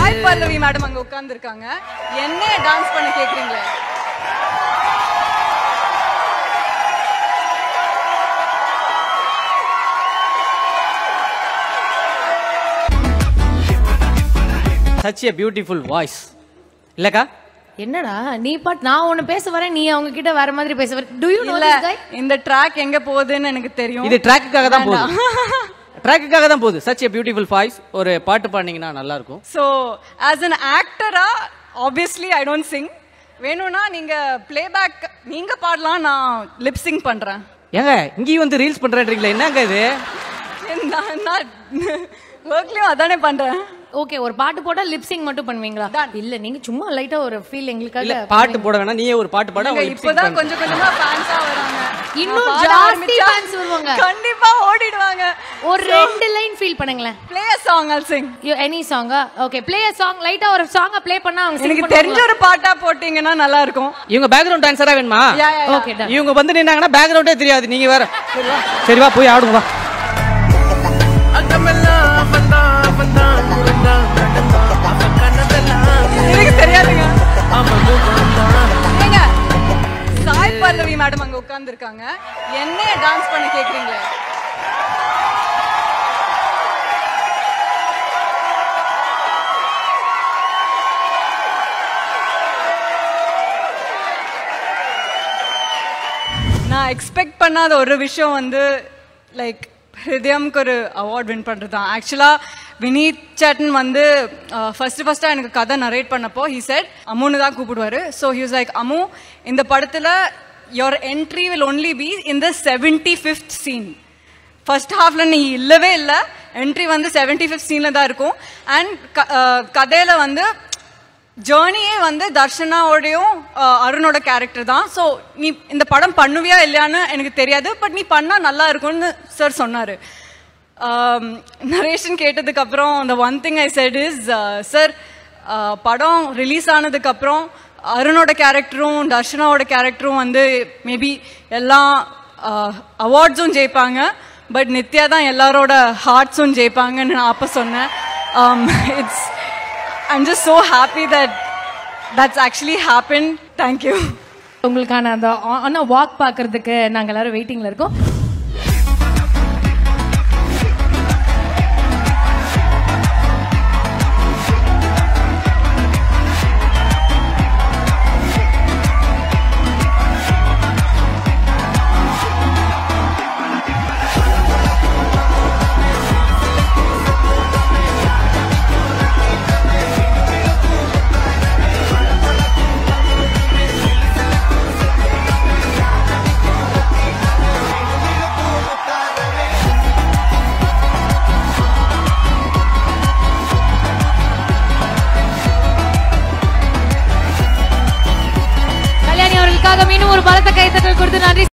சாய் பல்லவி madam அங்க உட்கார்ந்து இருக்காங்க என்ன டான்ஸ் பண்ண கேக்குறீங்களே சச் எ பியூட்டிஃபுல் வாய்ஸ் இல்லக்கா என்னடா நீ பாட் நான் ஒண்ணு பேச வரேன் நீ அவங்க கிட்ட வேற மாதிரி பேச வர டு யூ நோ இல்ல திஸ் கை இந்த ட்ராக் எங்க போகுதுன்னு எனக்கு தெரியும் இது ட்ராக்குக்காக தான் போகுது ட்ராக்குக்காக தான் போகுது சச் எ பியூட்டிஃபுல் வாய்ஸ் ஒரு பாட்டு பாடினீங்கன்னா நல்லா இருக்கும் ஸோ ஆஸ் அன் ஆக்டரா ஆப்வியஸ்லி ஐ டோன்ட் சிங் வேணும்னா நீங்க பிளேபேக் நீங்க பாடலாம் நான் லிப் சிங் பண்றேன் ஏங்க இங்கேயும் வந்து ரீல்ஸ் பண்றேன்றீங்களா என்னங்க இது நான் நான் ஒர்க்லயும் அதானே பண்றேன் ஓகே ஒரு பாட்டு போட்டா லிப்சிங் மட்டும் பண்ணுவீங்களா இல்ல நீங்க சும்மா லைட்டா ஒரு ஃபீல் இல்ல எங்களுக்காக பாட்டு போட வேணாம் நீயே ஒரு பாட்டு பாட நாங்க அவங்க lip sync இப்பதான் பண்ணு. கொஞ்சம் கொஞ்சமா ஃபேன்ஸா வராங்க இன்னும் நான் பாட ஜாஸ்தி ஆரம்பிச்சா fans வருவாங்க. கண்டிப்பா ஓடிடுவாங்க ஒரு ரெண்டு லைன் ஃபீல் பண்ணுங்களேன் play a song I'll sing any சாங்கா ஓகே ப்ளே a சாங் லைட்டா ஒரு சாங்க ப்ளே பண்ணா அவங்க எனக்கு sing தெரிஞ்ச ஒரு பாட்டா போட்டீங்கன்னா நல்லா இருக்கும் இவங்க பேக்ரவுண்ட் டான்ஸரா வேணுமா Yeah, yeah, yeah. Okay done இவங்க வந்து நின்னாங்கன்னா பேக்ரவுண்டே தெரியாது நீங்க வேற சரி வா போய் ஆடுங்க வா எனக்கு தெரியாதுங்க ஏங்க சாய் பல்லவி மேடம் அங்க உட்கார்ந்து இருக்காங்க என்ன டான்ஸ் பண்ண கேக்குறீங்களே நான் எக்ஸ்பெக்ட் பண்ணாத ஒரு விஷயம் வந்து லைக் ஹிருதயம்க்கு ஒரு அவார்ட் வின் பண்ணுறது தான் ஆக்சுவலாக வினீத் சேட்டன் வந்து ஃபர்ஸ்ட் ஃபர்ஸ்ட்டாக எனக்கு கதை நரேட் பண்ணப்போ ஹி செட் அம்முன்னு தான் கூப்பிடுவார் ஸோ ஹிஸ் லைக் அம்மு இந்த படத்தில் your entry will only be in the seventy fifth scene first ஹாஃப்ல நீ இல்லவே இல்லை என்ட்ரி வந்து செவன்டி ஃபிஃப்த் சீனில் தான் இருக்கும் அண்ட் கதையில் வந்து ஜேர்னியே வந்து தர்ஷனாவோடையும் அஹ், அருணோட கேரக்டர் தான் ஸோ நீ இந்த படம் பண்ணுவியா இல்லையான்னு எனக்கு தெரியாது பட் நீ பண்ணா நல்லா இருக்கும்னு சார் சொன்னார் நரேஷன் கேட்டதுக்கப்புறம் the one thing I said is sir படம் ரிலீஸ் ஆனதுக்கப்புறம் அருணோட கேரக்டரும் தர்ஷனாவோட கேரக்டரும் வந்து மேபி எல்லா அவார்ட்ஸும் ஜெயிப்பாங்க பட் நித்யா தான் எல்லாரோட ஹார்ட்ஸும் ஜெயிப்பாங்கன்னு நான் அப்போ சொன்னேன் it's I'm just so happy that that's actually happened. Thank you. உங்களுக்கான அந்த ஆன வாக் பார்க்கறதுக்கு நாங்க எல்லாரும் வெயிட்டிங்ல இருக்கோம் கல்யாணி அவர்களுக்காக மீண்டும் ஒரு பலத்த கைத்தட்டல் கொடுத்து நன்றி